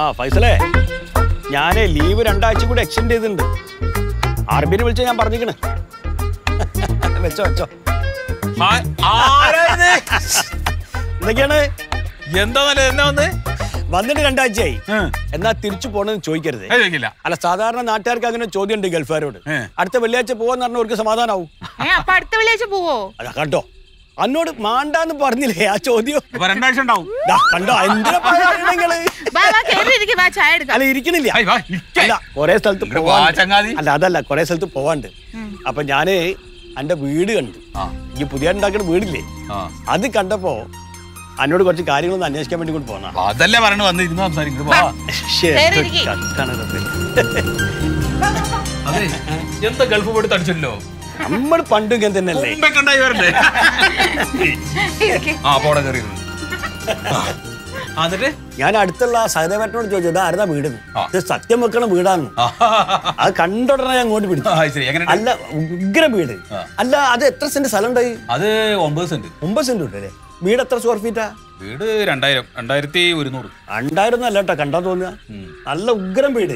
ആ ഫൈസലേ ഞാനേ ലീവ് രണ്ടാഴ്ച കൂടി എക്സ്റ്റെൻഡ് ചെയ്തിട്ടുണ്ട് ആർബിനെ വിളിച്ച ഞാൻ പറഞ്ഞിക്കണ് വെച്ചോ വെച്ചോ എന്തൊക്കെയാണ് എന്താ നല്ല എന്നാ വന്ന് വന്നിട്ട് രണ്ടാഴ്ചയായി എന്നാ തിരിച്ചു പോണെന്ന് ചോദിക്കരുത് ചോദിക്കില്ല അല്ല സാധാരണ നാട്ടുകാർക്ക് അങ്ങനെ ചോദ്യം ഉണ്ട് ഗൾഫുകാരോട് ഏ. അടുത്ത വെള്ളിയാഴ്ച പോവാന്ന് പറഞ്ഞ അവർക്ക് സമാധാനാവും ഏ അപ്പൊ അടുത്ത വെള്ളിയാഴ്ച പോവോ അതാ കണ്ടോ അന്നോട് മാണ്ടാന്ന് പറഞ്ഞില്ലേ ആ ചോദ്യം അപ്പൊ രണ്ടാഴ്ച ഉണ്ടാവും ദാ, കണ്ടോ എന്തിനാ പറയണേ നിങ്ങള് വാ വാ കേറി ഇരിക്ക് വാ ചായ എടുക്കാം അല്ല ഇരിക്കണില്ല ആയ് വാ, ഇരിക്ക്. അല്ല കൊറേ സ്ഥലത്ത് ഇങ്ങട് വാ, പോവാണ്ട്. ചങ്ങാതി. അല്ല അതല്ല കൊറേ സ്ഥലത്ത് പോവാണ്ട് അപ്പൊ ഞാന് എന്റെ വീട് കണ്ടു ആ. ഈ പുതിയ ഉണ്ടാക്കുന്ന വീടില്ലേ ആ. അത് കണ്ടപ്പോ എന്നോട് കുറച്ച് കാര്യങ്ങളൊന്ന് അന്വേഷിക്കാൻ വേണ്ടി കൂടി പോന്നാ അതല്ലേ പറഞ്ഞു വന്ന് ഇരുന്ന് സംസാരിക്കുന്നത് വാ. കേറി ഇരിക്ക്. അതെ എന്താ ഗൾഫ് പോയിട്ട് തടിച്ചല്ലോ നമ്മൾ പണ്ടും ഇങ്ങനെ തന്നെയല്ലേ മുമ്പേ കണ്ടായി വരണ്ടേ ഇരിക്ക്. ആ പോടെ കയറി എന്നിട്ട് ഞാൻ അടുത്തുള്ള സഹദേവേട്ടനോട് ചോദിച്ചു ഇതാ ആരുതാ വീട് ആ. ഇത് സത്യം വെക്കണ വീടാന്ന് ആ, അത് കണ്ടുടനെ ഞാൻ അങ്ങോട്ട് പിടിച്ചു ആ, ശരി എങ്ങനെ അല്ല ഉഗ്ര വീട് ആ. അല്ല അത് എത്ര സെന്റ് സ്ഥലം ഉണ്ടായി അത് ഒമ്പത് സെന്റ് ഒമ്പത് സെന്റ് ഉണ്ട് അല്ലേ വീട് എത്ര സ്ക്വയർ ഫീറ്റാ വീട് രണ്ടായിരം രണ്ടായിരത്തി ഒരുന്നൂറ് രണ്ടായിരം അല്ല കേട്ടോ കണ്ടാ തോന്നുക നല്ല ഉഗ്രം വീട്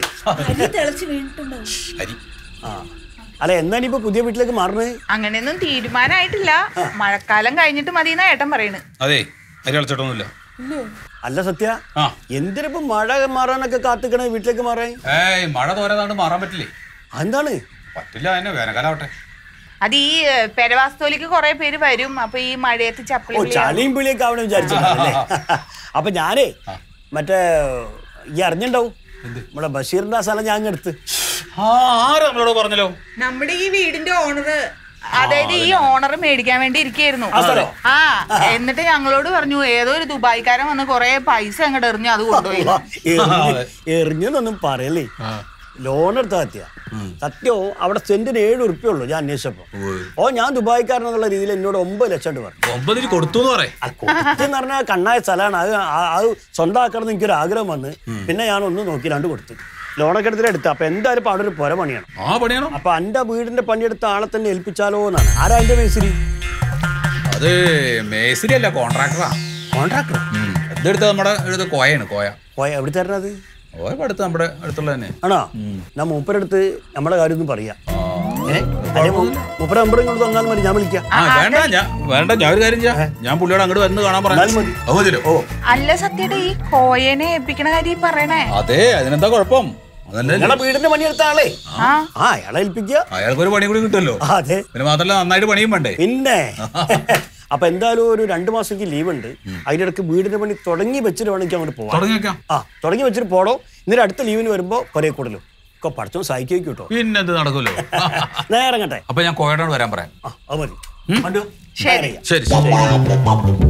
അരി ആ അല്ല എന്നാ ഇനിയിപ്പോ പുതിയ വീട്ടിലേക്ക് മാറണേ അങ്ങനെയൊന്നും തീരുമാനമായിട്ടില്ല മഴക്കാലം കഴിഞ്ഞിട്ട് മതി എന്നാ ഏട്ടൻ പറയണ് അതെ അരി കളിച്ചിട്ടൊന്നുമില്ല അല്ല സത്യ ആ എന്തിനിപ്പോ മഴ മാറാനൊക്കെ കാത്തിക്കണേ വീട്ടിലേക്ക് മാറാൻ ഏയ് മഴ തോരാതാണ്ട് മാറാൻ പറ്റില്ലേ എന്താണ് പറ്റില്ല അതിനെ വേനൽക്കാലാവട്ടെ അത് ഈ ഏ, പെരവാസ്തോലിക്ക് കുറെ പേര് വരും അപ്പൊ ഈ മഴയത്ത് ഓ ചപ്പളി ചളിയും പിളിയൊക്കെ ആവണം വിചാരിച്ചില്ലേ അപ്പൊ ഞാനേ മറ്റേ ഈ അറിഞ്ഞിണ്ടാവും നമ്മുടെ ബഷീറിന്റെ ആ സ്ഥലം ഞാൻ അങ്ങ് എടുത്ത് ആ ആരും നമ്മളോട് പറഞ്ഞല്ലോ നമ്മുടെ ഈ വീടിന്റെ ഓണർ അതായത് ഈ ഓണർ മേടിക്കാൻ വേണ്ടി ഇരിക്കായിരുന്നു ആ സ്ഥലോ? ആ എന്നിട്ട് ഞങ്ങളോട് പറഞ്ഞു ഏതോ ഒരു ദുബായിക്കാരൻ വന്ന് കൊറേ പൈസ അങ്ങോട്ട് എറിഞ്ഞു അത് കൊണ്ടുപോയി എറിഞ്ഞ് എറിഞ്ഞെന്നൊന്നും പറയല്ലേ ലോൺ എടുത്താ സത്യ സത്യവും അവിടെ സെന്റിന് ഏഴ് ഉറുപ്പ്യ ഉള്ളൂ ഞാൻ അന്വേഷിച്ചപ്പോ ഓ ഞാൻ ദുബായിക്കാരനെന്നുള്ള രീതിയിൽ എന്നോട് ഒമ്പത് ലക്ഷം രൂപ പറഞ്ഞു ഒമ്പതിന് കൊടുത്തു എന്ന് പറയേ അത് കൊടുത്തെന്ന് പറഞ്ഞാൽ കണ്ണായ സ്ഥലമാണ് അത് ആ- അത് സ്വന്തമാക്കണം എന്ന് എനിക്കൊരു ആഗ്രഹം വന്ന് പിന്നെ ഞാൻ ഒന്നും നോക്കി രണ്ട് കൊടുത്തു ലോണൊക്കെ എടുത്തിട്ട് എടുത്തു അപ്പൊ എന്തായാലും ഇപ്പൊ അവിടെ ഒരു പുര പണിയാണ് ആ പണിയാണോ അപ്പൊ എന്റെ വീടിന്റെ പണിയെടുത്ത ആളെ തന്നെ ഏൽപ്പിച്ചാലോ എന്നാണ് ആരാ എന്റെ മേസിരി അത് മേസ്തിരി അല്ല കോൺട്രാക്ടറാ കോൺട്രാക്ടർ ഇതെടുത്ത് നമ്മുടെ അടുത്ത് കോയാണ് കോയ പോയ എവിടെ തരണത് കോയ ഇപ്പൊ അടുത്ത് നമ്മുടെ അടുത്തുള്ള തന്നെ ആണോ ഞാൻ മൂപ്പരടുത്ത് നമ്മളെ കാര്യം ഒന്നും പറയാം ഏ അല്ലെ മൂപ്പര നമ്പർ ഇങ്ങോട്ട് തന്നാൽ മതി ഞാൻ വിളിക്കാം ആ വേണ്ട ഞാൻ വേണ്ട ഞാൻ ഒരു കാര്യം ചെയ്യാം ഞാൻ പുള്ളിയോട് അങ്ങോട്ട് വന്ന് കാണാൻ എന്നാലും പറഞ്ഞു മതി. അത് മതിയല്ലോ ഓ അല്ല സത്യയുടെ ഈ കോയനെ ഏൽപ്പിക്കണ കാര്യം ഈ പറയണേ അതെ അതിനെന്താ കുഴപ്പം അതല്ലേ നിങ്ങളെ വീടിന്റെ പണിയെടുത്ത ആളെ ആ ആ അയാളെ ഏൽപ്പിക്കുക അയാൾക്ക് ഒരു പണി കൂടി കിട്ടുമല്ലോ ആ, അതെ പിന്നെ മാത്രല്ല നന്നായിട്ട് പണിയും വേണ്ടേ പിന്നെ അപ്പൊ എന്തായാലും ഒരു രണ്ടു മാസത്തേക്ക് ലീവ് ഉണ്ട് അതിന്റെ ഇടയ്ക്ക് വീടിന്റെ പണി തുടങ്ങി വെച്ചിട്ട് വേണമെങ്കിൽ അങ്ങോട്ട് പോവാം തുടങ്ങി വെക്കാം ആ തുടങ്ങി വെച്ചിട്ട് പോടോ എന്നിട്ട് അടുത്ത ലീവിന് വരുമ്പോ ഒരേ കൂടലും ഒക്കെ പഠിച്ചോ സഹിക്കും കേട്ടോ പിന്നെ എന്ത് നടക്കുമല്ലോ നേരെ ഇറങ്ങട്ടെ അപ്പൊ ഞാൻ കോയയോട് വരാൻ പറയാം ആ അത് മതി കണ്ടു? ശരി. നേരെ ചെയ്യാം. ശരി ശരി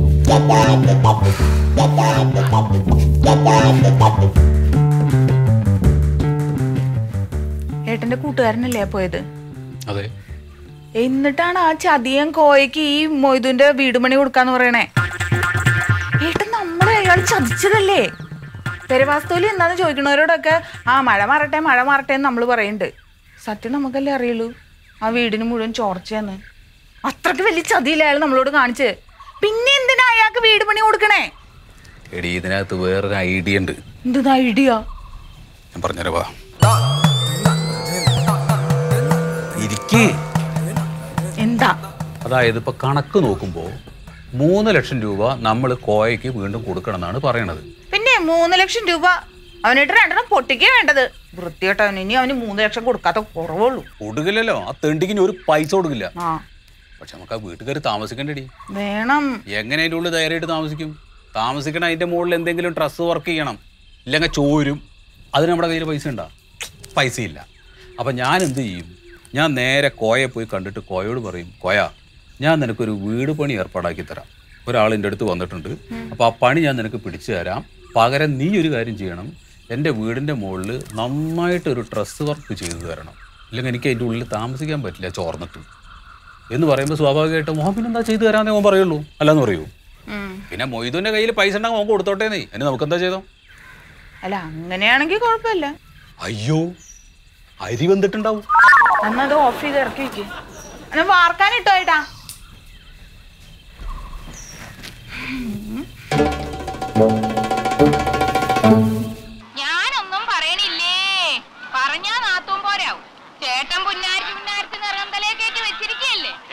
ഏട്ടന്റെ കൂട്ടുകാരനല്ലേ ആ പോയത് അതെ എന്നിട്ടാണ് ആ ചതിയൻ കോയക്ക് ഈ മൊയ്തുന്റെ വീട് പണി കൊടുക്കാന്ന് പറയണേ ഏട്ടൻ നമ്മളെ അയാൾ ചതിച്ചതല്ലേ പെരവാസ്തോലി എന്താന്ന് ചോദിക്കണവരോടൊക്കെ ആ മഴ മാറട്ടെ മഴ മാറട്ടെ എന്ന് നമ്മൾ പറയുന്നുണ്ട് സത്യം നമുക്കല്ലേ അറിയുള്ളൂ ആ വീടിന് മുഴുവൻ ചോർച്ചയെന്ന് അത്രക്ക് വലിയ ചതിയില്ല അയാൾ നമ്മളോട് കാണിച്ച് പിന്നെ എന്തിനാ അയാൾക്ക് വീട് പണി കൊടുക്കണേ എടി ഇതിനകത്ത് വേറൊരു ഐഡിയ ഉണ്ട് എന്തെന്നാ ഐഡിയ ഞാൻ പറഞ്ഞുതരാ വാ ഇരിക്കേ എന്താ അതായത് ഇപ്പൊ കണക്ക് നോക്കുമ്പോൾ മൂന്ന് ലക്ഷം രൂപ നമ്മൾ കോയക്ക് വീണ്ടും കൊടുക്കണം എന്നാണ് പറയണത് പിന്നെ മൂന്ന് ലക്ഷം രൂപ അവനിട്ട് രണ്ടെണ്ണം പൊട്ടിക്കേ വേണ്ടത് വൃത്തികെട്ടവന് ഇനി അവന് മൂന്ന് ലക്ഷം കൊടുക്കാത്ത കുറവുള്ളൂ കൊടുക്കില്ലല്ലോ ആ തെണ്ടിക്കിന് ഒരു പൈസ കൊടുക്കില്ല ആ പക്ഷെ നമുക്ക് ആ വീട്ടുകാർ താമസിക്കണ്ടടി വേണം എങ്ങനെ അതിൻ്റെ ഉള്ളിൽ ധൈര്യമായിട്ട് താമസിക്കും താമസിക്കണം അതിൻ്റെ മുകളിൽ എന്തെങ്കിലും ഡ്രസ്സ് വർക്ക് ചെയ്യണം ഇല്ലെങ്കിൽ ചോരും അതിന് നമ്മുടെ കയ്യിൽ പൈസ ഉണ്ടോ പൈസ ഇല്ല അപ്പം ഞാൻ എന്ത് ചെയ്യും ഞാൻ നേരെ കോയെ പോയി കണ്ടിട്ട് കോയോട് പറയും കോയ ഞാൻ നിനക്കൊരു വീട് പണി ഏർപ്പാടാക്കി തരാം ഒരാൾ എൻ്റെ അടുത്ത് വന്നിട്ടുണ്ട് അപ്പോൾ ആ പണി ഞാൻ നിനക്ക് പിടിച്ചു തരാം പകരം നീ ഒരു കാര്യം ചെയ്യണം എൻ്റെ വീടിൻ്റെ മുകളിൽ നന്നായിട്ടൊരു ഡ്രസ്സ് വർക്ക് ചെയ്തു തരണം ഇല്ലെങ്കിൽ എനിക്ക് അതിൻ്റെ ഉള്ളിൽ താമസിക്കാൻ പറ്റില്ല ചോർന്നിട്ട് എന്ന് പറയുമ്പോൾ സ്വാഭാവികമായിട്ടും മോഹൻ പിന്നെ എന്താ ചെയ്തു തരാമെന്നേ ഓൻ പറയുള്ളൂ അല്ലാന്ന് പറയൂ ഉം. പിന്നെ മൊയ്തുവിന്റെ കയ്യിൽ പൈസ ഉണ്ടെങ്കിൽ ഓൻ കൊടുത്തോട്ടേ നീ അതിന് നമുക്ക് എന്താ ചെയ്തോ അല്ല അങ്ങനെയാണെങ്കിൽ കുഴപ്പമില്ല അയ്യോ അരി വന്നിട്ടുണ്ടാവും എന്നാ അത് ഓഫ് ചെയ്ത് ഇറക്കി വെക്ക് എന്നാ വാർക്കാൻ ഇട്ടോ ഏട്ടാ ഞാൻ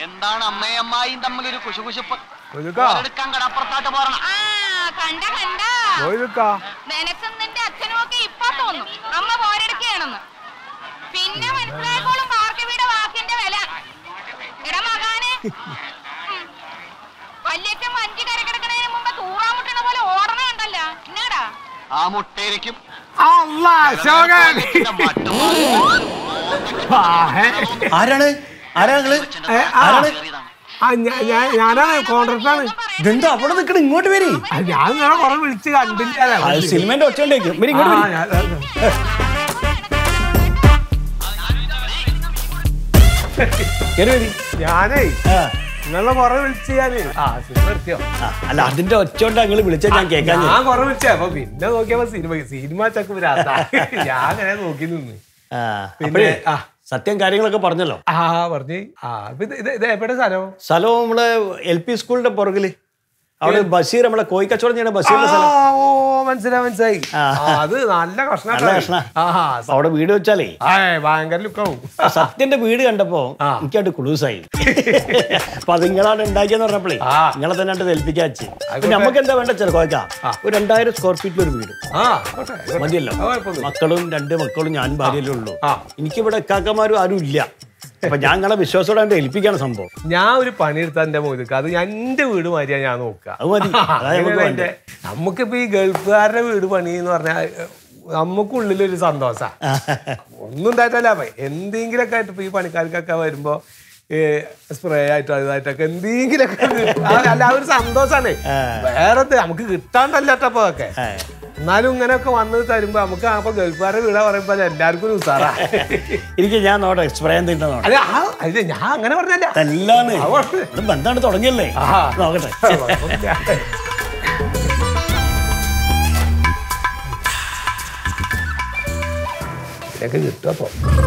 എന്താണ് അമ്മയും അമ്മായിയും തമ്മിൽ ഒരു കുശുകുശുപ്പ് മൊയ്തുക്കാ എടുക്കാൻ കടപ്പുറത്തായിട്ട് പോരണം ആ കണ്ട കണ്ട മൊയ്തുക്കാ നിനക്കും നിന്റെ അച്ഛനും ഒക്കെ ഇപ്പൊ തോന്നും അമ്മ പോരെടുക്കുകയാണെന്ന് പിന്നെ മനസ്സിലായപ്പോഴും ഭാർഗവിയുടെ വാക്കിന്റെ വില എടാ മകാനെ ഉം. വല്യച്ഛൻ വഞ്ചി കരക്കിടക്കണതിന് മുമ്പ് തൂറാമുട്ടണ പോലെ ഓടണ കണ്ടല്ലോ എന്നാടാ ആ മുട്ടയിലേക്കും അല്ലാ ശോകൻ ആ, ഹേ. ആരാണ് ആരാ നിങ്ങള് ഏ, ആ, ആരാണ് ആ, ഞാ- ഞാ- ഞാനാണ് കോൺട്രാക്ടറാണ് ഇതെന്താ അവിടെ നിൽക്കണ ഇങ്ങോട്ട് വരി ആ, ഞാൻ നിങ്ങളെ കുറെ വിളിച്ച് കണ്ടില്ല അത് സിനിമന്റെ ഒച്ചണ്ടേക്കും വരി ഇങ്ങോട്ട് വരി കേറി വരി ഞാനേ ആ, നിങ്ങളെ കുറെ വിളിച്ച് ഞാന് ആ സിനിമ നിർത്തിയോ ആ, അല്ല അതിന്റെ ഒച്ചോണ്ട് ഞങ്ങള് വിളിച്ചാൽ ഞാൻ കേൾക്കാൻ ഞാൻ കുറെ വിളിച്ചേ അപ്പൊ പിന്നെ നോക്കിയപ്പോ സിനിമ സിനിമ ചക്ക് വരാത്ത ഞാൻ അങ്ങനെ നോക്കി നിന്ന് പിന്നെ പിന്നെ, ആ. സത്യം കാര്യങ്ങളൊക്കെ പറഞ്ഞല്ലോ ആ പറഞ്ഞ് ആ അപ്പൊ ഇത് ഇത് ഇത് എവിടെ സ്ഥലം സ്ഥലം നമ്മള് എൽ പി സ്കൂളിന്റെ പുറകില് അവിടെ ബഷീർ നമ്മളെ കോഴിക്കച്ചവടം ചെയ്യണ ബഷീറിന്റെ സ്ഥലം ആ, ഓ മനസ്സിലായി മനസ്സിലായി ആ. ആ, അത് നല്ല കഷ്ണ നല്ല കഷ്ണ. അപ്പൊ അവിടെ വീട് വെച്ചാലേ ഭയങ്കര ലുക്കാവും സത്യന്റെ വീട് കണ്ടപ്പോ ആ. എനിക്കായിട്ട് കുളൂസായി അപ്പൊ അത് നിങ്ങളാണ് ഉണ്ടാക്കിയെന്ന് പറഞ്ഞപ്പോഴേ ആ. നിങ്ങളെ തന്നെ കണ്ട് ഏൽപ്പിക്കാച്ച് ആയിക്കോട്ടെ. നമുക്ക് എന്താ വേണ്ട ചെറു കോയക്ക ഒരു രണ്ടായിരം സ്ക്വയർ ഫീറ്റിൽ ഒരു വീട് ആ ആയിക്കോട്ടെ, ആയിക്കോട്ടെ. മതിയല്ലോ ആ, കുഴപ്പമൊന്നുമില്ല. മക്കളും രണ്ട് മക്കളും ഞാൻ ഭാര്യയല്ലേ ഉള്ളൂ ആ. എനിക്കിവിടെ എക്കാക്കന്മാരും ആരും ഇല്ല അപ്പൊ ഞാൻ നിങ്ങളെ വിശ്വാസത്തോടെ കണ്ട് ഏൽപ്പിക്കാണ് സംഭവം ഞാൻ ഒരു പണിയെടുത്ത എന്റെ മോദിക്ക് അത് ഞാൻ എന്റെ വീട് മാതിരിയാ ഞാൻ നോക്കുക അത് മതി. അതാ നമുക്ക് അങ്ങനെയാണ് എന്റെ- നമുക്കിപ്പോ ഈ ഗൾഫുകാരുടെ വീട് പണി എന്ന് പറഞ്ഞാൽ നമുക്കുള്ളിലൊരു സന്തോഷ ഒന്നും ഉണ്ടായിട്ടല്ല അപ്പൊ എന്തെങ്കിലൊക്കെ ആയിട്ട് ഇപ്പൊ ഈ പണിക്കാർക്കൊക്കെ വരുമ്പോ സ്പ്രേ ആയിട്ടോ ഇതായിട്ടൊക്കെ എന്തെങ്കിലൊക്കെ ഒരു- ആ, അല്ല ആ ഒരു സന്തോഷാണ് വേറെ എന്ത് നമുക്ക് കിട്ടാണ്ടല്ലോ ഒക്കെ ആ. എന്നാലും ഇങ്ങനെയൊക്കെ വന്ന് തരുമ്പോ നമുക്ക് അപ്പൊ ഗൾഫുകാരുടെ വീടാ പറയുമ്പോ എല്ലാവർക്കും ഒരു ഉസാറാ എനിക്ക് ഞാൻ നോട്ടെ സ്പ്രേ എന്തിട്ട് നോട്ടെ അല്ല ആ, അത് ഞാൻ അങ്ങനെ പറഞ്ഞല്ല എല്ലാന്ന് ആ, കുഴപ്പമില്ല. ഇത് ബന്ധാണ് തുടങ്ങിയല്ലേ ആഹാ. നോക്കട്ടെ ഇതൊക്കെ കിട്ടും അപ്പൊ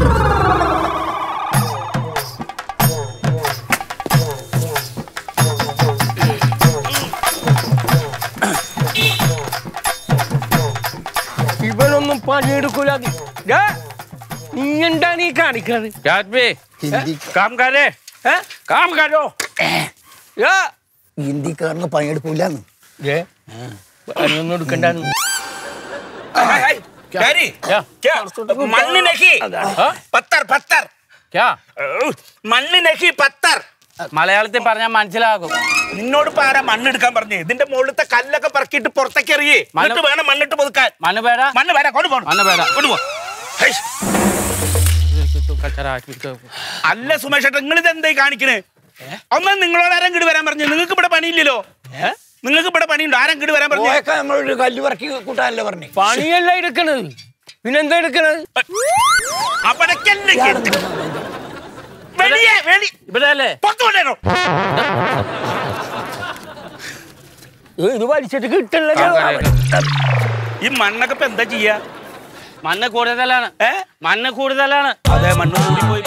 ഇവനൊന്നും പണിയെടുക്കൂല നീ എന്താണ് ഈ കാണിക്കുന്നത് രാജ്മി കാം കാരേ ഏ? കാം കാരോ ഏ? ഹിന്ദിക്കാരന് പണിയെടുക്കൂലെന്ന് ഏ? പണിയൊന്നും എടുക്കണ്ടെന്ന് डैडी क्या? क्या मन्नी नहीं हाँ? पत्थर पत्थर ക്യാ മണ്ണ് നെക്കി പത്തർ മലയാളത്തിൽ പറഞ്ഞാൽ മനസ്സിലാകും നിന്നോട് ഇപ്പൊ ആരാ മണ്ണെടുക്കാൻ പറഞ്ഞു ഇതിന്റെ മുകളിലത്തെ കല്ലൊക്കെ പറക്കിയിട്ട് പുറത്തേക്ക് എറിയേ മണ്ണ്- എന്നിട്ട് വേണം മണ്ണിട്ട് പുതുക്കാൻ മണ്ണ് പേട മണ്ണ് വേണം കൊണ്ടുപോകണം മണ്ണ് വേണ്ട. കൊണ്ടുപോ ഹൈഷ്. അല്ല സുമേഷ് ഏട്ടാ നിങ്ങൾ ഇത് എന്തായി കാണിക്കണേ ഒന്ന് നിങ്ങളോട് ആരും ഇങ്ങോട്ട് വരാൻ പറഞ്ഞു നിങ്ങൾക്ക് ഇവിടെ പണിയില്ലല്ലോ നിങ്ങൾക്ക് ഇവിടെ പണിയുണ്ടോ ആരും ഇങ്ങോട്ട് വരാൻ പറഞ്ഞു പോയൊക്കെ നമ്മളൊരു കല്ല് പറക്കി കൂട്ടാനല്ലേ പറഞ്ഞു പണിയല്ല എടുക്കണത് പിന്നെന്താ എടുക്കണത് അപ്പടക്കല്ലേ വെളിയെ വെളി ഇവിടെ അല്ലേ പുറത്തു കൊണ്ടേനോ ഇത് വലിച്ചിട്ട് കിട്ടില്ലല്ലോ ഈ മണ്ണൊക്കെ ഇപ്പൊ എന്താ ചെയ്യാ മണ്ണ് കൂടുതലാണ് ഏ മണ്ണ് കൂടുതലാണ് അതെ മണ്ണ് കൂടി പോയി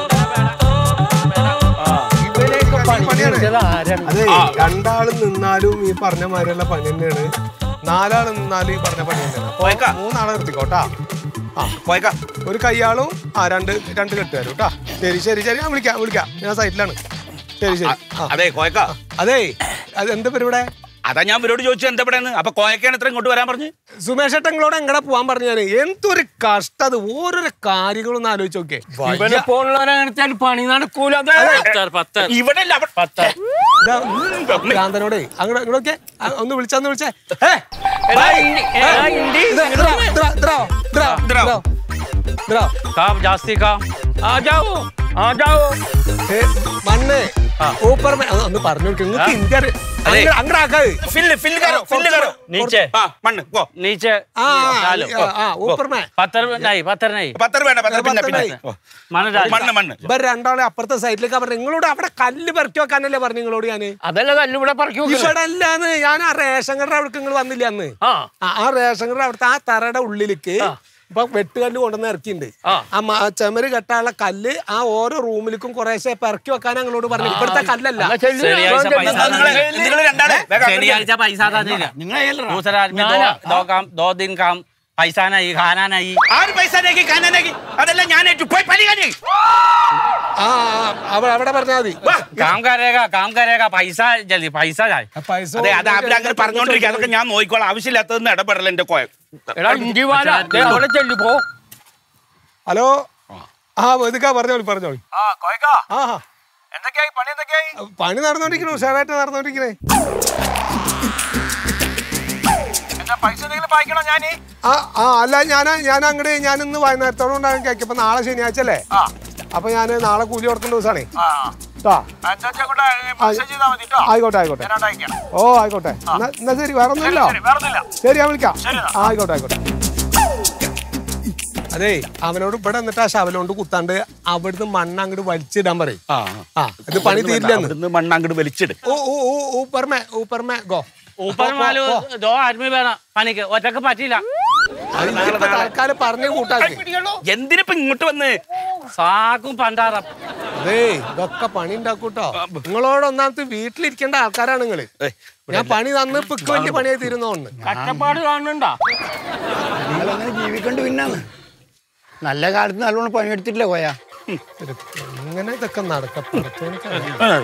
അതെ രണ്ടാള് നിന്നാലും ഈ പറഞ്ഞ മാതിരിയുള്ള പണി തന്നെയാണ് നാലാള് നിന്നാലും ഈ പറഞ്ഞ പണി തന്നെയാണ് അപ്പൊ പോയേക്കാ. മൂന്നാളെ നിർത്തിക്കോട്ടാ ആ പോയേക്കാം ഒരു കയ്യാളും ആ രണ്ട് രണ്ട് കെട്ടുകാരും കേട്ടാ ശരി ശരി ശരി ഞാൻ വിളിക്കാം വിളിക്കാം ഞാൻ സൈറ്റിലാണ് ശരി ശരി ആ അതെ കോയക്ക അതെ അത് എന്താ പരിപാടി അതാ ഞാൻ ഇവരോട് ചോദിച്ചു എന്താ ഇവിടെ അപ്പൊ കോയക്കാണ് ഇത്ര ഇങ്ങോട്ട് വരാൻ പറഞ്ഞു സുമേഷ് ഏട്ടങ്ങളോട് എങ്ങടെ പോവാൻ പറഞ്ഞു ഞാൻ എന്തൊരു കഷ്ടം അത് ഓരോരോ കാര്യങ്ങളൊന്നും ആലോചിച്ച് നോക്കേ ഇവനെ പോലുള്ളവരങ്ങനത്തെ പണി നടക്കൂല പത്തർ പത്തർ ഇവിടെ അല്ല അവിടെ പത്തർ ഭ്രാന്തനോടെ അങ്ങോട്ട് ഇങ്ങോട്ടൊക്കെ ഒന്ന് വിളിച്ചാന്ന് വിളിച്ചേ ഏ, എടാ, ഇണ്ടി, എടാ, ഇണ്ടി. ഇതാ, ഇതാ, ഇതാ, ഇതാ, ഇതാ, ഇതാ. ഇതാ, ഇതാ. काम जास्ती काम आ जाओ आ जाओ ഏ, മണ്ണ് ഊപ്പർ മേ- ഒന്ന് ഒന്ന് പറഞ്ഞു കൊടുക്ക്. നിങ്ങൾക്ക് ഇന്ത്യ അറി- അതെ. അങ്ങട് അങ്ങട് ആക്കാത്. ഫില്ല് ഫില്ല് കരോ ഫില്ല് കരോ नीचे ആ മണ്ണ് പോ नीचे ആ, डालो ആ, ആ, ഊപ്പർ മേ. पत्थर नहीं पत्थर नहीं പത്തര വേണ്ട പത്തര പിന്നെ പത്തര പിന്നെ മതി. ഓ. मन डाल മണ്ണ് മണ്ണ് ഇവർ രണ്ടാളെ അപ്പുറത്തെ സൈഡിലേക്ക് പറഞ്ഞു നിങ്ങളോട് അവിടെ കല്ല് പെരട്ടി വെക്കാനല്ലേ പറഞ്ഞു നിങ്ങളോട് ഞാന് അതല്ല കല്ല് ഇവിടെ പറക്കി വെക്കുന്നത്. ഇവിടെ അല്ലാന്ന് ഞാൻ ആ റേഷൻ കട അവിടേക്ക് നിങ്ങൾ വന്നില്ല അന്ന് ആ ആ, ആ റേഷൻ കട അവിടുത്തെ ആ തറയുടെ ഉള്ളിലേക്ക് ഇപ്പൊ വെട്ടുകല്ല് കൊണ്ടുവന്ന് ഇറക്കിണ്ട് ആ. ആ മ- ആ ചെമര് കെട്ടാനുള്ള കല്ല് ആ ഓരോ റൂമിലേക്കും കുറേശ്ശെ പെറക്കി വെക്കാൻ ഞങ്ങളോട് പറഞ്ഞു ഇവിടുത്തെ കല്ലല്ല എന്നാ ചെല്ല്. ശനിയാഴ്ച ഞാൻ പൈസ ചെല്ല്. നിങ്ങള് നിങ്ങള് രണ്ടാളെ വേഗം അങ്ങോട്ട് शनियाഴ്ച पैसा था नहीं दूसरा आदमी दो दो काम दो दिन काम പൈസാനായി ഖാനാനായി ആര് പൈസ നേക്കി കാനാനാക്കി അതല്ല ഞാൻ ഏറ്റു പോയി പണി കാണി ആ ആ, അവിടെ അവിടെ പറഞ്ഞാൽ മതി കാം കരേക കാം കരേക പൈസ ജൽദി പൈസ ജായ് ആ പൈസ അതെ അത് അവരങ്ങനെ പറഞ്ഞോണ്ടിരിക്കുക അതൊക്കെ ഞാൻ നോക്കിക്കോളാം ആവശ്യമില്ലാത്തതെന്ന് ഇടപെടല എന്റെ കോയ എടാ ഇഞ്ചി വാല ദേ അവിടെ ചെല്ലു പോ ഹലോ ആ വെതുക്കാ പറഞ്ഞോളി പറഞ്ഞോളി ആ കോയക്കാ ആ ആ. എന്തൊക്കെയായി പണി എന്തൊക്കെയായി പണി നടന്നോണ്ടിരിക്കണു ഉഷാറായിട്ട് നടന്നോണ്ടിരിക്കണേ എന്താ പൈസ എന്തെങ്കിലും വായിക്കണോ ഞാന് ആ ആ അല്ല ഞാൻ ഞാൻ അങ്ങോട്ട് ഞാൻ ഇന്ന് വൈകുന്നേരത്തോളം ഉണ്ടാകും കേക്ക് അപ്പൊ നാളെ ശനിയാഴ്ച അല്ലേ ആ അപ്പൊ ഞാൻ നാളെ കൂലി കൊടുക്കുന്ന ദിവസമാണേ ആ ആ എന്താ കൂടെ മെസ്സേജ് ചെയ്താൽ മതി കേട്ടോ ആയിക്കോട്ടെ ആയിക്കോട്ടെ ഞാൻ അയക്കാം ഓ ആയിക്കോട്ടെ എന്നാ എന്നാ ശരി വേറെ ഒന്നുമില്ലോ ശരി വേറൊന്നുമില്ല ശരി ഞാൻ വിളിക്കാം ശരി എന്നാ. ആ, ആയിക്കോട്ടെ ആയിക്കോട്ടെ അതേ അവനോട് ഇവിടെ എന്നിട്ട് ആ ശവലോണ്ട് കുത്താണ്ട് അവിടുന്ന് മണ്ണ് അങ്ങോട്ട് വലിച്ചിടാൻ പറയും ആ ആ ഇത് പണി തീരില്ലെന്ന് അവിടുന്ന് മണ്ണ് അങ്ങോട്ട് വലിച്ചിട് ഓ ഓ ഓ ഊപ്പർമേ ഊപ്പർമേ ഗോ ഊപ്പർ മാലു ദോ ആദ്മി വേണം പണിക്ക് ഒറ്റക്ക് പറ്റില്ല ഇപ്പൊ തൽക്കാലം പറഞ്ഞു കൂട്ടാക്കി എന്തിനിപ്പോ ഇങ്ങോട്ട് വന്ന് സാക്കും പണ്ടാറം അതേ ഇതൊക്കെ പണി ഉണ്ടാക്കൂട്ടോ നിങ്ങളോട് ഒന്നാമത്തെ വീട്ടിലിരിക്കേണ്ട ആൾക്കാരാണ് നിങ്ങള് ഞാൻ പണി തന്ന് ഇപ്പൊ ഇക്ക് വലിയ പണിയായി തീരുന്നോണ്ട് കഷ്ടപ്പാട് കാണുന്നുണ്ടോ നിങ്ങളങ്ങനെ ജീവിക്കണ്ട് പിന്നാണ് നല്ല കാലത്ത് നല്ലോണം പണിയെടുത്തിട്ടില്ല കോയ ഇങ്ങനെ ഇതൊക്കെ നടക്ക പടച്ചോനിക്കറിയാം.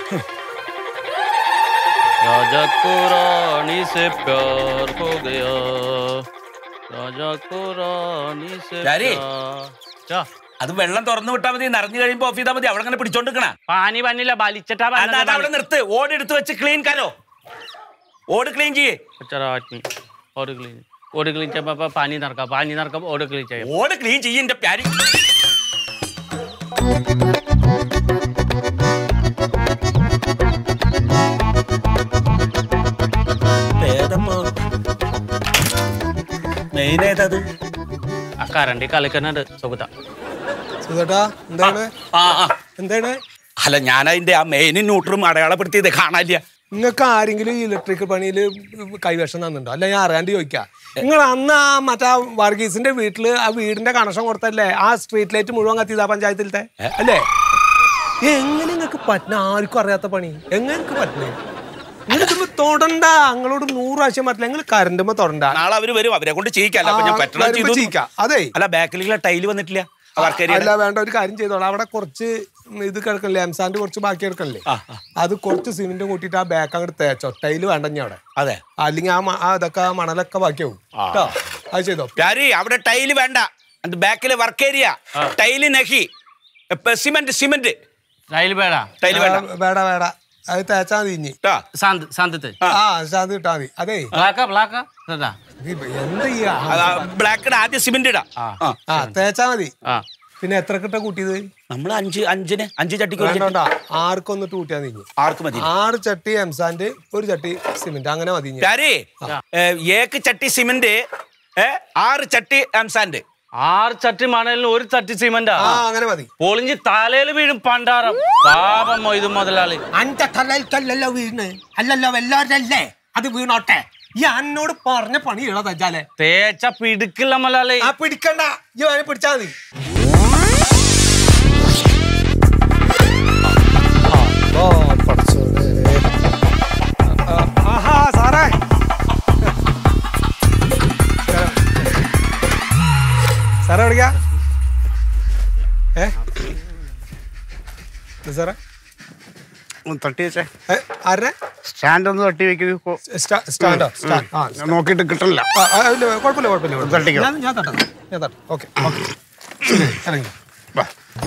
राजा को रानी से प्यार हो गया राजा को रानी से ഡാഡി. क्या അത് വെള്ളം തുറന്നു വിട്ടാൽ മതി നിറഞ്ഞു കഴിയുമ്പോ ഓഫ് ചെയ്താൽ മതി അവിടെ അങ്ങനെ പിടിച്ചോണ്ടിരിക്കണ पानी बनिല്ല വലിച്ചിട്ടാ അത് അത് അവിടെ നിർത്ത് ഓട് എടുത്ത് വെച്ച് ക്ലീൻ കരോ ഓട് ക്ലീൻ ചെയ്യേ चलो आदमी और क्लीन और क्लीन चाहिए पापा पानी नरका पानी नरका और क्लीन चाहिए ഓട് ക്ലീൻ ചെയ്യ എന്റെ പ്യാരി മെയിൻ ഏതത് ആ കറണ്ടി കളിക്കുന്നുണ്ട് സുഖത സുധേട്ടാ എന്താണ് ആ ആ എന്താണ് അല്ല ഞാൻ അതിന്റെ ആ മെയിനും ന്യൂട്രും അടയാളപ്പെടുത്തിയത് കാണാനില്ല നിങ്ങൾക്ക് ആരെങ്കിലും ഈ ഇലക്ട്രിക് പണിയിൽ കൈവശം തന്നിട്ടുണ്ടോ അല്ല ഞാൻ അറിയാണ്ട് ചോദിക്കാം നിങ്ങൾ അന്ന് ആ മറ്റേ ആ വർഗീസിന്റെ വീട്ടില് ആ വീടിന്റെ കണക്ഷൻ കൊടുത്തല്ലേ ആ സ്ട്രീറ്റ് ലൈറ്റ് മുഴുവൻ കത്തിയതാ പഞ്ചായത്തിലത്തെ അല്ലേ എങ്ങനെ നിങ്ങൾക്ക് പറ്റുന്ന ആർക്കും അറിയാത്ത പണി എങ്ങനെ നിങ്ങൾക്ക് പറ്റുന്നേ നിങ്ങൾക്ക് തൊടണ്ട നിങ്ങളോട് നൂറ് പ്രാവശ്യം പറ്റില്ല നിങ്ങൾ കറണ്ടുമ്പോ തൊടണ്ട നാളെ അവര് വരും അവരെ കൊണ്ട് ചെയ്യിക്കല്ല അപ്പൊ ഞാൻ ആ, പറ്റണ വരുമ്പോ ചെയ്യിക്കാം. അതെ അല്ല ബാക്കിലുള്ള ടൈല് വന്നിട്ടില്ല ആ work area അല്ല യുടെ. വേണ്ട ഒരു കാര്യം ചെയ്തോളാം അവിടെ കുറച്ച് ഇത് കിടക്കണില്ലേ എംസാന്റെ കുറച്ച് ബാക്കി കിടക്കണില്ലേ അത് കുറച്ച് സിമെന്റ് കൂട്ടിയിട്ട് ആ ബാക്ക് അങ്ങോട്ട് തേച്ചോ ടൈല് വേണ്ട ഇനി അവിടെ അതെ അല്ലെങ്കിൽ ആ മ- ആ ഇതൊക്കെ ആ മണലൊക്കെ ബാക്കിയാവും കേട്ടോ അത് ചെയ്തോ പ്യാരി അവിടെ ടൈല് വേണ്ട അത് ബാക്കിലെ വർക്ക് ഏരിയ ടൈല് നഹി സിമെന്റ് സിമെന്റ് റൈൽ ബേടാ ടൈല് വേണ്ട ആ, വേണ്ട വേണ്ട അത് തേച്ചാ മതി ഇനി ട്ടാ. शांत शांत ആ ശാന്തി കിട്ടാ മതി അതെ ब्लैक ब्लैक दादा ഇത് എന്താ ചെയ്യാ ബ്ലാക്കിടെ ആദ്യം സിമെന്റ് ഇടാം ആ. ആ തേച്ചാ മതി हाँ പിന്നെ എത്ര കിട്ട കൂട്ടിയത് നമ്മൾ അഞ്ച് അഞ്ചിന് അഞ്ച് ചട്ടിക്ക് ഒരു വേണ്ട ചട്ടി. വേണ്ട ആർക്കൊന്നിട്ട് കൂട്ടിയാ നീ ആർക്ക് മതി ആറ് ചട്ടി എംസാന്റ് ഒരു ചട്ടി സിമെന്റ് അങ്ങനെ മതി ഇനി. പ്യാരി ഏ, ഏക്ക് ചട്ടി സിമെന്റ് ഏ, ആറ് ചട്ടി എംസാൻഡ് ആറ് ചട്ടി മണലിന് ഒരു ചട്ടി സിമന്റാ ആ അങ്ങനെ മതി പൊളിഞ്ഞ് തലയിൽ വീഴും പണ്ടാരം പാപം മൊയ്തു മുതലാളി അന്റെ തലയിൽക്കല്ലല്ലോ വീണ് അല്ലല്ലോ എല്ലാവരല്ലേ അത് വീണോട്ടെ ഈ അന്നോട് പറഞ്ഞ പണി ഇള തജ്ജാലെ തേച്ച പിടിക്കില്ല മുതലാളി ആ പിടിക്കണ്ട ഈ വേണേ പിടിച്ചാ മതി ഓ പഠിച്ചോനെ ആഹാ സാറേ സാറേ എവിടെയാ ഏ ഇത് സാറേ ഒന്ന് തട്ടി വെച്ചേ ഏ, ആരുടെ സ്റ്റാൻഡ് ഒന്ന് തട്ടി വെക്കുന്നു സ്റ്റാ- സ്റ്റാൻഡോ സ്റ്റാൻഡ് ആ ഞാൻ നോക്കിയിട്ട് കിട്ടണില്ല ആ, ആ, ഇല്ല, കുഴപ്പമില്ല കുഴപ്പമില്ല കുഴപ്പമില്ല. തട്ടിക്കോ. ഞാൻ ഞാൻ തട്ടാം ഞാൻ തട്ടാം ഓക്കെ ഓക്കെ ഇറങ്ങി വാ.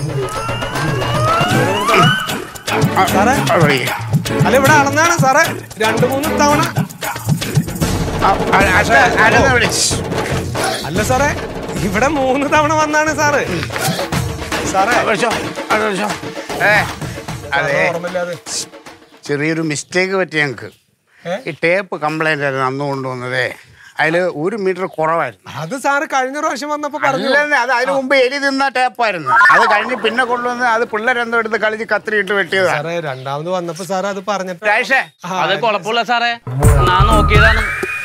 സാറേ ആ, വഴി. അല്ല ഇവിടെ അളന്നാണ് സാറേ രണ്ട് മൂന്ന് തവണ ആ, ആ, ആ, ആരെന്നാ വിളിച്ച്? അല്ല സാറേ ഇവിടെ മൂന്ന് തവണ വന്നാണ് സാറ് സാറേ വിളിച്ചോ, അവിടെ വിളിച്ചോ. ഏ, അതെ സാറിന് ഓർമ്മയില്ലാതെ ചെറിയൊരു മിസ്റ്റേക്ക് പറ്റി ഞങ്ങൾക്ക് ഏ? ഈ ടേപ്പ് കംപ്ലൈന്റ് ആയിരുന്നു അന്ന് കൊണ്ടുവന്നതേ അതില് ഒരു മീറ്റർ കുറവായിരുന്നു അത് സാറ് കഴിഞ്ഞ പ്രാവശ്യം വന്നപ്പോ പറഞ്ഞു അല്ലെന്നേ, അത് അതിന് മുമ്പ് എലി തിന്ന ടേപ്പായിരുന്നു അത് കഴിഞ്ഞ് പിന്നെ കൊണ്ടുവന്ന് അത് പിള്ളേരെന്തോ എടുത്ത് കളിച്ച് കത്തിരിയിട്ട് വെട്ടിയതാണ് സാറേ രണ്ടാമത് വന്നപ്പോ സാറ് അത് പറഞ്ഞിട്ട് രാജേഷേ അത് കുഴപ്പമില്ല സാറേ ഞാൻ നോക്കിയതാണ്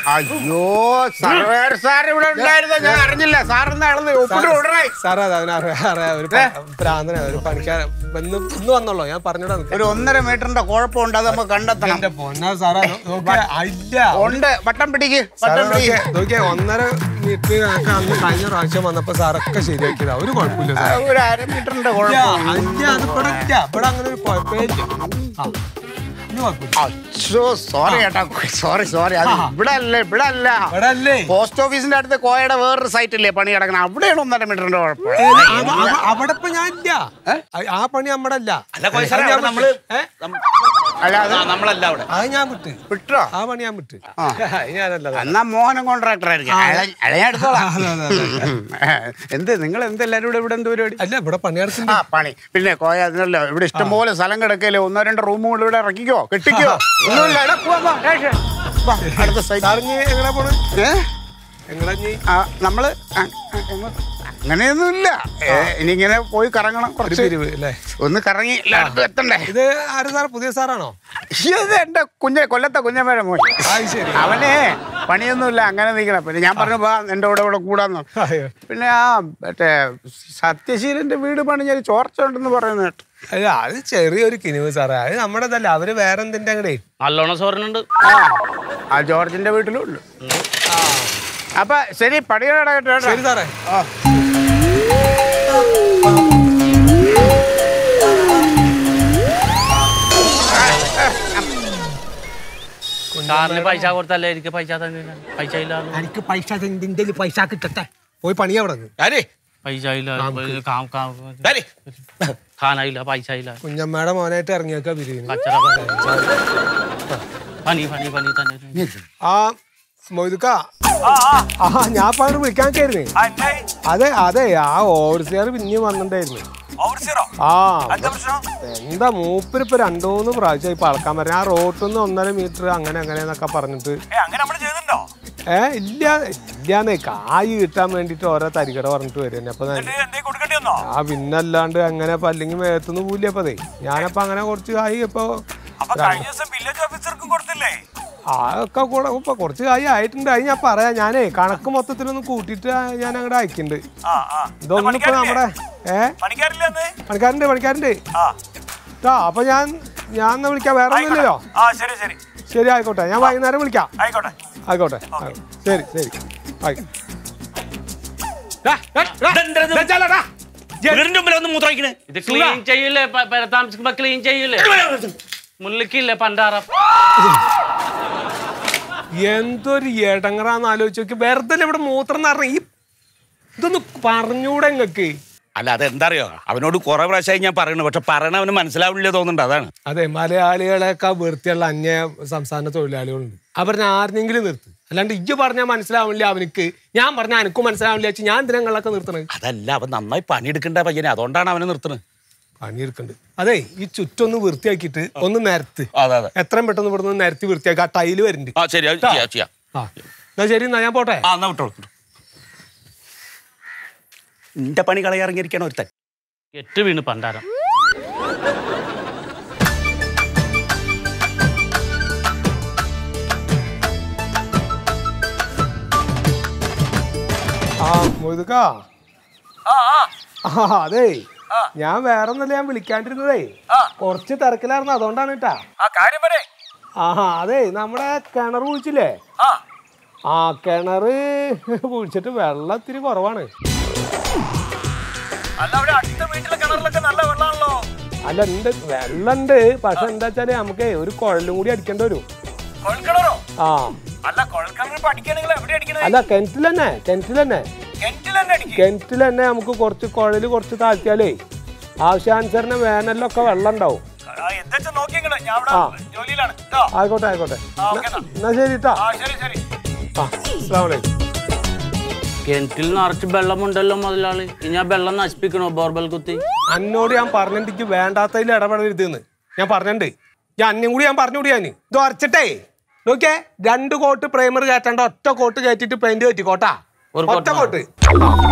അയ്യോ സർവേർ സാർ ഇവിടെ ഉണ്ടായിരുന്ന ഞാൻ അറിഞ്ഞില്ല സാറിന്ന് അളന്ന് ഒപ്പിട്ട് വിടണേ സാറേ അത് അവന് അറിയാം അറിയാം ഒരു പ- പ്രാന്തനാ ഒരു പണിക്കാരൻ ഇന്ന് ഇന്ന് വന്നോളൂ ഞാൻ പറഞ്ഞോടാ ഒരു ഒന്നര മീറ്ററിന്റെ കുഴപ്പമുണ്ട് അത് നമുക്ക് കണ്ടെത്തണം എന്റെ പൊന്നാ സാറാ നോക്കിയാ ഇല്ല ഉണ്ട് വട്ടം പിടിക്ക് സാറേ വട്ടം പിടിക്ക് നോക്കിയേ, നോക്കിയേ ഒന്നര മീറ്റർ ഞങ്ങൾക്ക് അന്ന് കഴിഞ്ഞ പ്രാവശ്യം വന്നപ്പോ സാറൊക്കെ ശരിയാക്കിയതാ ഒരു കുഴപ്പമില്ല ആ, സാർ ഒരു അര മീറ്ററിന്റെ ഇല്ല, കുഴപ്പം ഇല്ല, അത് ഇവിടെ ഇല്ല. ഇവിടെ അങ്ങനെ ഒരു കുഴപ്പമേ ഇല്ല ആ, ഇനി കുഴപ്പമില്ല. അച്ഛോ സോറി ചേട്ടാ സോറി സോറി അത് ഇവിടെ അല്ല ഇവിടെ അല്ല ഇവിടെ അല്ലേ പോസ്റ്റ് ഓഫീസിന്റെ അടുത്ത് കോയയുടെ വേറൊരു സൈറ്റ് ഇല്ലേ പണി കിടക്കണം അവിടെയാണ് ഒന്നര മീറ്ററിന്റെ കുഴപ്പം ഏ, അവ- അവ- അവിടെ ഇപ്പൊ ഞാൻ ഇല്ല ആ- ആ പണി നമ്മുടെ അല്ല അല്ല കോയ സാറേ അത് ഞാൻ അവിടെ നമ്മള് വിട്ട്. ഏ? അല്ല അത് ആ, നമ്മളല്ല അവിടെ അത് ഞാൻ വിട്ട് വിട്ടോ ആ പണി ഞാൻ വിട്ട് അത് ഞാനല്ല അത്. എന്നാ മോഹനം കോൺട്രാക്ടർ ആയിരിക്കും അയാളെ- അയാളെ ഞാൻ എടുത്തോളാം അതെ, അതെ, അതെ. എന്ത് നിങ്ങൾ എന്ത് എല്ലാവരും കൂടെ ഇവിടെ എന്ത് പരിപാടി അല്ല ഇവിടെ പണി ആ നടക്കുന്നുണ്ട് പണി പിന്നെ കോയ അതിനല്ലോ ഇവിടെ ഇഷ്ടംപോലെ സ്ഥലം കിടക്കല്ലേ ഒന്നോ രണ്ടോ റൂമും കൂടെ ഇവിടെ ഇറക്കിക്കോ കെട്ടിക്കോ ഒന്നുമില്ല എടാ, പോവാം, വാ, രേഷേ. വാ, അടുത്ത സൈറ്റ് സാറിഞ്ഞ് എങ്ങനെ പോണ് ഏ എങ്ങനെ ഇഞ്ഞി? ആ, നമ്മള് ആ, ആ, എങ്ങോട്ട്? അങ്ങനെയൊന്നുമില്ല ഏ, ഇനി ഇങ്ങനെ പോയി കറങ്ങണം ഒരു കുറച്ച് പിരിവ് അല്ലേ ഒന്ന് കറങ്ങി എല്ലായിടത്തും എത്തണ്ടേ ഇത് ആര് സാർ പുതിയ സാറാണോ ഇത് എന്റെ കുഞ്ഞ കൊല്ലത്തെ കുഞ്ഞമ്മേടെ മോൻ അത് ശരി അവനെ പണിയൊന്നുമില്ല അങ്ങനെ നിൽക്കണം പിന്നെ ഞാൻ പറഞ്ഞു വാ എന്റെ കൂടെ ഇവിടെ കൂടാന്ന് അയ്യോ. പിന്നെ ആ മറ്റേ സത്യശീലന്റെ വീട് പണിഞ്ഞൊരു ചോർച്ച ഉണ്ടെന്ന് പറയുന്നു കേട്ടു അല്ല അത് ചെറിയൊരു കിനിവ് സാറേ അത് നമ്മുടെതല്ല അവര് വേറെ എന്തിന്റെ അങ്ങടെ നല്ലോണം സോറിനുണ്ട് ആ ആ ജോർജിന്റെ വീട്ടിലും ഉണ്ട് അപ്പൊ ശരി പണി നടക്കട്ടെ കേട്ടോ. ശരി സാറേ ആ. സാറിന് പൈസ കൊടുത്തല്ലേ എനിക്ക് പൈസ തന്നെ പൈസ ഇല്ല എനിക്ക് പൈസ നിന്റെ പൈസ കിട്ടട്ടെ പോയി പണി അവിടെ നിന്ന് ആരേ പൈസ ഇല്ല കാം കാം ആരേ ഖാന ഇല്ല പൈസ ഇല്ല കുഞ്ഞമ്മയുടെ മോനായിട്ട് ഇറങ്ങിയേക്ക പിരിവിന് കച്ചറ പണി പണി പണി തന്നെ ആ മൊയ്തുക്ക ആ ഞാൻ ഇപ്പൊ അങ്ങോട്ട് വിളിക്കാൻ കയറി അതെ അതെ ആ ഓവർസിയർ പിന്നെ വന്നിട്ടുണ്ടായിരുന്നു ആ എന്താ മൂപ്പര് ഇപ്പൊ രണ്ടു മൂന്ന് പ്രാവശ്യം ഇപ്പൊ അളക്കാൻ പറഞ്ഞ ആ റോട്ടിൽ നിന്ന് ഒന്നര മീറ്റർ അങ്ങനെ അങ്ങനെ എന്നൊക്കെ പറഞ്ഞിട്ട് ഏ ഇല്ല ഇല്ലാന്നേ കായ് കിട്ടാൻ വേണ്ടിട്ട് ഓരോ തരികട പറഞ്ഞിട്ട് വരും അപ്പൊ ഞാൻ- ആ പിന്നല്ലാണ്ട് അങ്ങനെ ഇപ്പൊ അല്ലെങ്കിൽ മേത്തുനിന്ന് പോയില്ല അപ്പൊ അതെ ഞാനപ്പോ അങ്ങനെ കുറച്ച് കായ് ഇപ്പൊ ആ ഒക്കെ കൂടെ ഇപ്പൊ കുറച്ച് കായ് ആയിട്ടുണ്ട് അത് ഞാൻ പറയാം ഞാനേ കണക്ക് മൊത്തത്തിലൊന്ന് കൂട്ടിയിട്ട് ഞാൻ അങ്ങോട്ട് അയക്കുന്നുണ്ട് ഇതൊന്നും ഇപ്പൊ നമ്മുടെ ഏ പണിക്കാരുണ്ട് പണിക്കാരുണ്ട് ട്ടാ അപ്പൊ ഞാൻ ഞാൻ എന്നാ വിളിക്കാം വേറെ ഒന്നുമില്ലല്ലോ ശരി ആയിക്കോട്ടെ ഞാൻ വൈകുന്നേരം വിളിക്കാം ആയിക്കോട്ടെ ആയിക്കോട്ടെ ശരി ശരി ആയിക്കോട്ടെ വീടിന്റെ മുമ്പിൽ ഒന്ന് മൂത്രയിക്കണേ ഇത് ക്ലീൻ ചെയ്യില്ലേ പ- പെര താമസിക്കുമ്പോ ക്ലീൻ ചെയ്യില്ലേ മുല്ലിക്കില്ലേ പണ്ടാറം എന്തൊരു ഏടങ്ങറാന്ന് ആലോചിച്ച് നോക്കി വെറുതെ ഇവിടെ മൂത്രം നിറഞ്ഞ ഈ ഇതൊന്ന് പറഞ്ഞൂടെ ഇങ്ങക്ക് അല്ല അതെന്താ അറിയോ അവനോട് കുറെ പ്രാവശ്യമായി ഞാൻ പറയുന്നു പക്ഷെ പറയണ അവന് മനസ്സിലാവില്ല തോന്നുന്നുണ്ട് അതാണ് അതെ മലയാളികളെയൊക്കെ വൃത്തിയുള്ള അന്യ സംസ്ഥാന തൊഴിലാളികളുണ്ട് അവരെ ആരെങ്കിലും നിർത്ത് അല്ലാണ്ട് ഇജ്ജ് പറഞ്ഞാൽ മനസ്സിലാവില്ല അവനിക്ക് ഞാൻ പറഞ്ഞാൽ എനിക്കും മനസ്സിലാവില്ല വെച്ച് ഞാൻ ദിനങ്ങളൊക്കെ നിർത്തണത് അതല്ല അവൻ നന്നായി പണിയെടുക്കേണ്ട പയ്യനെ അതുകൊണ്ടാണ് അവനെ നിർത്തുന്നത് പണിയെടുക്കണ്ട് അതെ ഈ ചുറ്റൊന്ന് വൃത്തിയാക്കിയിട്ട് ഒന്ന് നിരത്ത് അതെ അതെ എത്രയും പെട്ടെന്ന് ഇവിടുന്ന് നിരത്തി വൃത്തിയാക്കി ആ ടൈല് വരുന്നുണ്ട് ആ ശരി അത് ചെയ്യാം ചെയ്യാം ആ എന്നാ ശരി എന്നാ ഞാൻ പോട്ടെ ആ എന്നാ വിട്ടോ വിട്ടോ. നിന്റെ പണി കളയിറങ്ങിയിരിക്കണം ഒരുത്തൻ എട്ട് വീണ് പണ്ടാരം ആ മൊയ്തുക്കാ ആ അതെ ഞാൻ വേറെ ഒന്നല്ല ഞാൻ വിളിക്കാണ്ടിരുന്നതേ കുറച്ച് തിരക്കിലായിരുന്നു അതുകൊണ്ടാണ് കേട്ടാ ആഹാ അതെ നമ്മുടെ കിണർ കുഴിച്ചില്ലേ ആ കിണറ് കുഴിച്ചിട്ട് വെള്ളം ഇത്തിരി കുറവാണ് അല്ല ഉണ്ട് വെള്ളം ഉണ്ട് പക്ഷെ എന്താ വെച്ചാല് നമുക്ക് ഒരു കുഴലും കൂടി അടിക്കേണ്ടി വരും ആ അല്ല കിണറ്റിൽ തന്നെ കിണറ്റിൽ തന്നെ കിണറ്റിൽ തന്നെ നമുക്ക് കുറച്ച് കുഴല് കുറച്ച് താഴ്ത്തിയാലേ ആവശ്യാനുസരണം വേനലിലൊക്കെ വെള്ളം ഉണ്ടാവും ആ ആയിക്കോട്ടെ ആയിക്കോട്ടെ എന്നാ- എന്നാ ശരി കേട്ടാ ആ അസ്സലാമു അലൈക്കും കിണറ്റിൽ നിറച്ച് വെള്ളമുണ്ടല്ലോ മുതലാളി ഇനി ആ വെള്ളം നശിപ്പിക്കണോ ബോർബൽ കുത്തി അന്നോട് ഞാൻ പറഞ്ഞിട്ട് വേണ്ടാത്തതിൽ ഇടപെടരുതെന്ന് ഞാൻ പറഞ്ഞിട്ടുണ്ട് ഞാൻ അന്യം കൂടി ഞാൻ പറഞ്ഞുകൂടി ഞാൻ ഇത് ഉറച്ചിട്ടേ നോക്കിയേ രണ്ട് കോട്ട് പ്രൈമർ കയറ്റണ്ട ഒറ്റ കോട്ട് കയറ്റിട്ട് പെയിന്റ് കയറ്റിക്കോട്ടാ ഒരു ഒറ്റ കോട്ട് കോട്ട്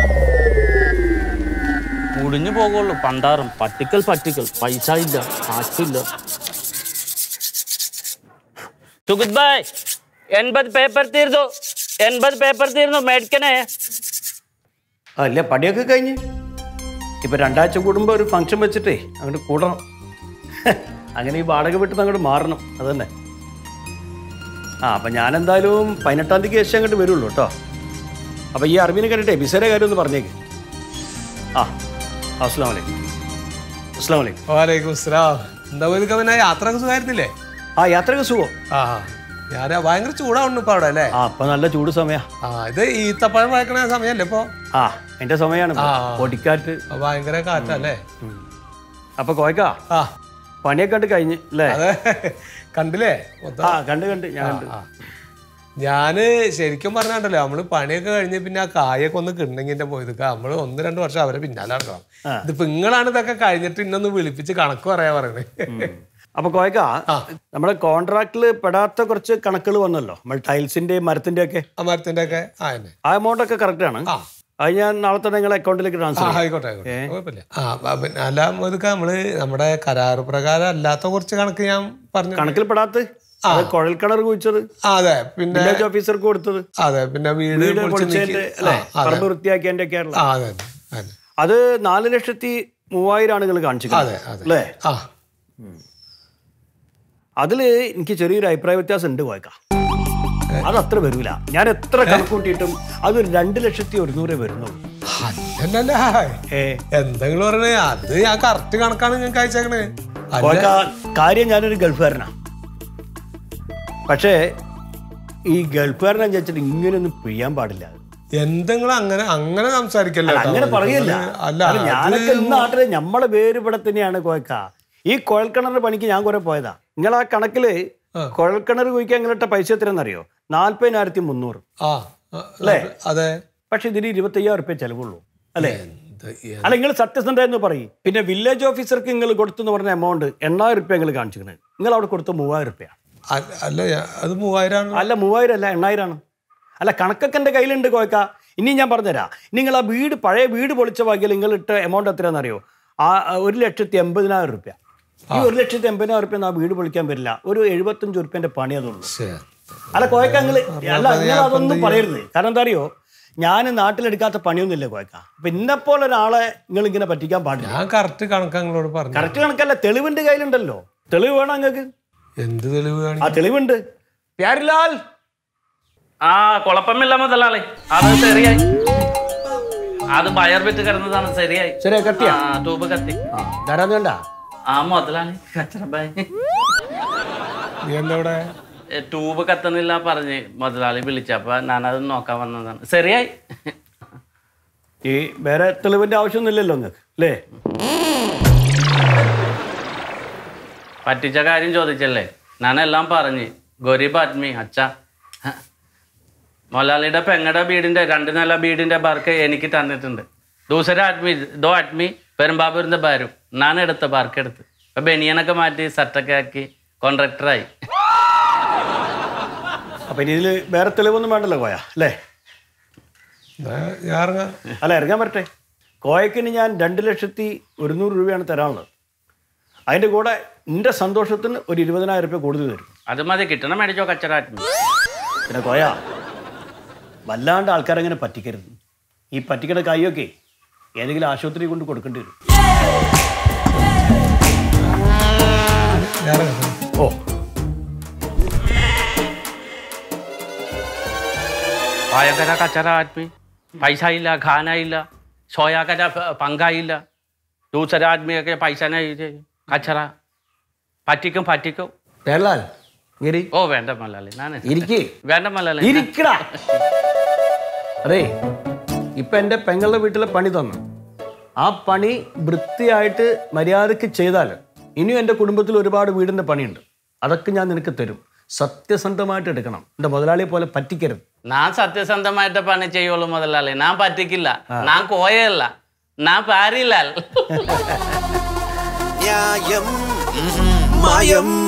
മുടിഞ്ഞു പോകുള്ളൂ പണ്ടാറും പട്ടിക്കൽ പട്ടിക്കൽ പൈസ ഇല്ല കാശില്ല സുഗത് ഭായ് എൺപത് പേപ്പർ തീർന്നു എൺപത് പേപ്പർ തീർന്നു മേടിക്കണേ ആ ഇല്ല പണിയൊക്കെ കഴിഞ്ഞ് ഇപ്പൊ രണ്ടാഴ്ച കൂടുമ്പോൾ ഒരു ഫംഗ്ഷൻ വെച്ചിട്ടേ അങ്ങോട്ട് കൂടണം അങ്ങനെ ഈ വാടക വീട്ടിൽ നിന്ന് അങ്ങോട്ട് മാറണം അതന്നെ ആ അപ്പം ഞാൻ എന്തായാലും പതിനെട്ടാം തീയതി ശേഷം അങ്ങോട്ട് വരുള്ളൂ കേട്ടോ അപ്പം ഈ അറബിനെ കണ്ടിട്ടേ ബിസയുടെ കാര്യം ഒന്ന് പറഞ്ഞേക്ക് ആ അസ്സാം വലൈക്കും അസ്സാം വലൈക്കും വാലേക്കും സ്ലാം എന്താ പോലും പിന്നെ യാത്ര സുഖമായിരുന്നില്ലേ ആ യാത്രയൊക്കെ സുഖം ആ ഞാൻ ഭയങ്കര ചൂടാവുന്നു ഇപ്പൊ അവിടെ അല്ലേ ആ അപ്പം നല്ല ചൂട് സമയാ ആ ഇത് ഈത്തപ്പഴം വഴക്കണ സമയല്ലേ ഇപ്പൊ ആ എൻ്റെ സമയമാണ് ആ. പൊടിക്കാറ്റ് ആ, ഭയങ്കര കാറ്റല്ലേ അപ്പൊ കോയക്കാ ആ പണിയൊക്കെ കണ്ട് കഴിഞ്ഞ് അല്ലേ അതെ കണ്ടില്ലേ മൊത്തം ആ കണ്ട് കണ്ട് ഞാൻ കണ്ട് ആ. ഞാന് ശരിക്കും പറഞ്ഞാണ്ടല്ലോ നമ്മള് പണിയൊക്കെ കഴിഞ്ഞ് പിന്നെ ആ കായൊക്കെ ഒന്ന് കിണ്ണെങ്കിൽ എന്റെ പോയത് നമ്മള് ഒന്ന് രണ്ട് വർഷം അവരെ പിന്നാലെ നടക്കണം ഇതിപ്പോ നിങ്ങളാണ് ഇതൊക്കെ കഴിഞ്ഞിട്ട് ഇന്നൊന്ന് വിളിപ്പിച്ച് കണക്ക് പറയാ പറയണേ അപ്പൊ കോയക്ക നമ്മുടെ കോൺട്രാക്റ്റിൽ പെടാത്ത കുറച്ച് കണക്കുകൾ വന്നല്ലോ നമ്മൾ ടൈൽസിന്റെ മരത്തിന്റെ ഒക്കെ ആ മരത്തിന്റെ ഒക്കെ ആ തന്നെ ആ എമൗണ്ട് ഒക്കെ കറക്റ്റ് ആണ് ആ. അത് ഞാൻ നാളെ തന്നെ നിങ്ങളെ അക്കൗണ്ടിലേക്ക് ആ ട്രാൻസ്ഫർ ചെയ്യാം ആയിക്കോട്ടെ ആയിക്കോട്ടെ കുഴപ്പമില്ല ആ അപ്പൊ പിന്നെ അല്ല ഇതൊക്കെ നമ്മള് നമ്മുടെ കരാറ് പ്രകാരം അല്ലാത്ത കുറച്ച് കണക്ക് ഞാൻ പറഞ്ഞു കണക്കിൽ പെടാത്ത അത് കുഴൽ കിണർ കുഴിച്ചത് ആ, അതെ പിന്നെ വില്ലേജ് ഓഫീസർക്ക് കൊടുത്തത് അതെ പിന്നെ വീട് വീട് പൊളിച്ച് പൊളിച്ചതിന്റെ നീക്കി- അല്ലെ ആ, അതെ. പറമ്പ് വൃത്തിയാക്കിയതിന്റെ ഒക്കെ ആ അതെ അതെ അത് നാല് ലക്ഷത്തി മൂവായിരം ആണ് നിങ്ങൾ കാണിച്ചത് അതെ അതെ അല്ലേ ആ അതില് എനിക്ക് ചെറിയൊരു അഭിപ്രായ വ്യത്യാസം ഉണ്ട് കോയക്ക അത് അത്ര വരൂല ഞാൻ എത്ര കണക്കൂട്ടിയിട്ടും അതൊരു രണ്ട് ലക്ഷത്തി ഒരുന്നൂറേ വരുന്നുള്ളൂ അല്ലല്ല ഏ എന്തെങ്കിലും പറയണേ അത് ഞാൻ കറക്റ്റ് കണക്കാണ് ഞാൻ കഴിച്ചേക്കണേ കോയക്ക കാര്യം ഞാനൊരു ഗൾഫുകാരനാണ് പക്ഷേ ഈ ഗൾഫുകാരനെ വെച്ചിട്ട് ഇങ്ങനെയൊന്നും പിഴിയാൻ പാടില്ല എന്തെങ്കിലും അങ്ങനെ അങ്ങനെ സംസാരിക്കല്ലോ അല്ല, അങ്ങനെ പറയില്ല അല്ല അല്ല, ഞാനൊക്കെ അത് ഈ നാട്ടില് നമ്മളെ പേര് ഇവിടെ തന്നെയാണ് കോയക്ക ഈ കുഴൽക്കിണറിന്റെ പണിക്ക് ഞാൻ കുറെ പോയതാ നിങ്ങൾ ആ കണക്കില് കുഴൽക്കിണർ കുഴിക്കാൻ നിങ്ങളിട്ട പൈസ എത്രയെന്നറിയോ നാല്പതിനായിരത്തി മുന്നൂറ് ആ ആ, അല്ലേ? അതെ പക്ഷെ ഇതിന് ഇരുപത്തയ്യായിരം റുപ്യ ചെലവുള്ളൂ അല്ലേ എന്ത് അല്ല നിങ്ങൾ സത്യസന്ധയെന്ന് പറയും പിന്നെ വില്ലേജ് ഓഫീസർക്ക് നിങ്ങൾ കൊടുത്തെന്ന് പറഞ്ഞ എമൗണ്ട് എണ്ണായിരം റുപ്യ നിങ്ങൾ കാണിച്ചിരിക്കുന്നത് നിങ്ങൾ അവിടെ കൊടുത്ത മൂവായിരം റുപ്യ അ- അല്ല ഞാൻ- അത് മൂവായിരം ആണ് അല്ല മൂവായിരം അല്ല എണ്ണായിരം ആണ് അല്ല കണക്കൊക്കെ എൻ്റെ കയ്യിലുണ്ട് കോയക്ക ഇനി ഞാൻ പറഞ്ഞുതരാം നിങ്ങൾ ആ വീട് പഴയ വീട് പൊളിച്ച ഭാഗ്യം നിങ്ങൾ ഇട്ട എമൗണ്ട് എത്രയാണെന്നറിയോ ആ ആ, ഒരു ലക്ഷത്തി എൺപതിനായിരം റുപ്യ ഈ ഒരു ലക്ഷത്തി എൺപതിനായിരം റുപ്യ ആ വീട് പൊളിക്കാൻ പറ്റില്ല ഒരു എഴുപത്തഞ്ച് റുപ്യൻ്റെ പണി അതുള്ളൂ ശ്ശേ. അല്ല കോയക്ക നിങ്ങൾ അല്ല നിങ്ങൾ അതൊന്നും പറയരുത് കാരണം എന്താ അറിയോ ഞാൻ നാട്ടിലെടുക്കാത്ത പണിയൊന്നുമില്ല കോയക്ക അപ്പൊ ഇന്നെപ്പോലെ ഒരാളെ നിങ്ങൾ ഇങ്ങനെ പറ്റിക്കാൻ പാടില്ല ഞാൻ കറക്റ്റ് കണക്ക് നിങ്ങളോട് പറഞ്ഞു കറക്റ്റ് കണക്കല്ല തെളിവിന്റെ കയ്യിലുണ്ടല്ലോ തെളിവ് വേണം നിങ്ങൾക്ക് എന്ത് തെളിവ് ആ കാണിക്കും തെളിവുണ്ട് പ്യാരിലാൽ ആ കുഴപ്പമില്ല മുതലാളി അത് ശരിയായി അത് ബയർ വിറ്റ് കിടന്നതാണ് ശരിയായി ശരിയാ കത്തിയാ ആ ട്യൂബ് കത്തി ആ ധാരാളം വേണ്ട ആ മുതലാളി കച്ചറബായി നീ എന്താ ഇവിടെ ട്യൂബ് കത്തുന്നില്ല പറഞ്ഞ് മുതലാളി വിളിച്ചപ്പോ ഞാനത് നോക്കാൻ വന്നതാണ് ശരിയായി ഈ വേറെ തെളിവിന്റെ ആവശ്യമൊന്നുമില്ലല്ലോ നിങ്ങൾക്ക് അല്ലേ പറ്റിച്ച കാര്യം ചോദിച്ചല്ലേ ഞാനെല്ലാം പറഞ്ഞ് ഗരീബ് ആദ്മി അച്ഛ മൊലാലിയുടെ പെങ്ങടെ വീടിന്റെ രണ്ട് നില വീടിന്റെ ബാർക്ക് എനിക്ക് തന്നിട്ടുണ്ട് ദൂസര ആദ്മി ദോ ആദ്മി പെരുമ്പാവൂരിന്റെ ബാരും ഞാൻ എടുത്ത ബാർക്ക് എടുത്ത് അപ്പൊ ബനിയനൊക്കെ മാറ്റി സെറ്റൊക്കെ ആക്കി കോൺട്രാക്ടറായി അപ്പൊ ഇനി ഇതിൽ വേറെ തെളിവൊന്നും വേണ്ടല്ലോ കോയ അല്ലേ എന്നാ ഞാൻ ഇറങ്ങാം അല്ല ഇറങ്ങാൻ പറ്റേ കോയക്കിന് ഞാൻ രണ്ട് ലക്ഷത്തി ഒരുന്നൂറ് രൂപയാണ് തരാനുള്ളത് അതിൻ്റെ കൂടെ എൻ്റെ സന്തോഷത്തിന് ഒരു ഇരുപതിനായിരം രൂപ കൂടുതൽ തരും അത് മതി കിട്ടണം മേടിച്ചോ കച്ചറ ആദ്മി പിന്നെ കോയ വല്ലാണ്ട് ആൾക്കാരങ്ങനെ പറ്റിക്കരുത് ഈ പറ്റിക്കണ കൈയൊക്കെ ഏതെങ്കിലും ആശുപത്രി കൊണ്ട് കൊടുക്കേണ്ടി വരും ഞാൻ ഇറങ്ങാം ഓ പായക്കര കച്ചറ ആദ്മി പൈസ ഇല്ല ഖാന ഇല്ല സോയാക്കര പങ്ക ഇല്ല ദൂസര ആദ്മിയൊക്കെ പൈസ കച്ചറ പറ്റിക്കും പറ്റിക്കും പേർലാൽ ഇരി ഓ വേണ്ട മലയാളി ഞാൻ ഇരിക്കേ വേണ്ട മലയാളി ഇരിക്കടാ അതെ ഇപ്പൊ എൻ്റെ പെങ്ങളുടെ വീട്ടിലെ പണി തന്നു ആ പണി വൃത്തിയായിട്ട് മര്യാദക്ക് ചെയ്താൽ ഇനിയും എൻ്റെ കുടുംബത്തിൽ ഒരുപാട് വീടിൻ്റെ പണിയുണ്ട് അതൊക്കെ ഞാൻ നിനക്ക് തരും സത്യസന്ധമായിട്ട് എടുക്കണം എൻ്റെ മുതലാളിയെ പോലെ പറ്റിക്കരുത് ഞാൻ സത്യസന്ധമായിട്ട് പണി ചെയ്യുള്ളൂ മുതലാളി ഞാൻ പറ്റിക്കില്ല ഞാൻ കോയല്ല ഞാൻ പാരിലാൽ ന്യായം മായം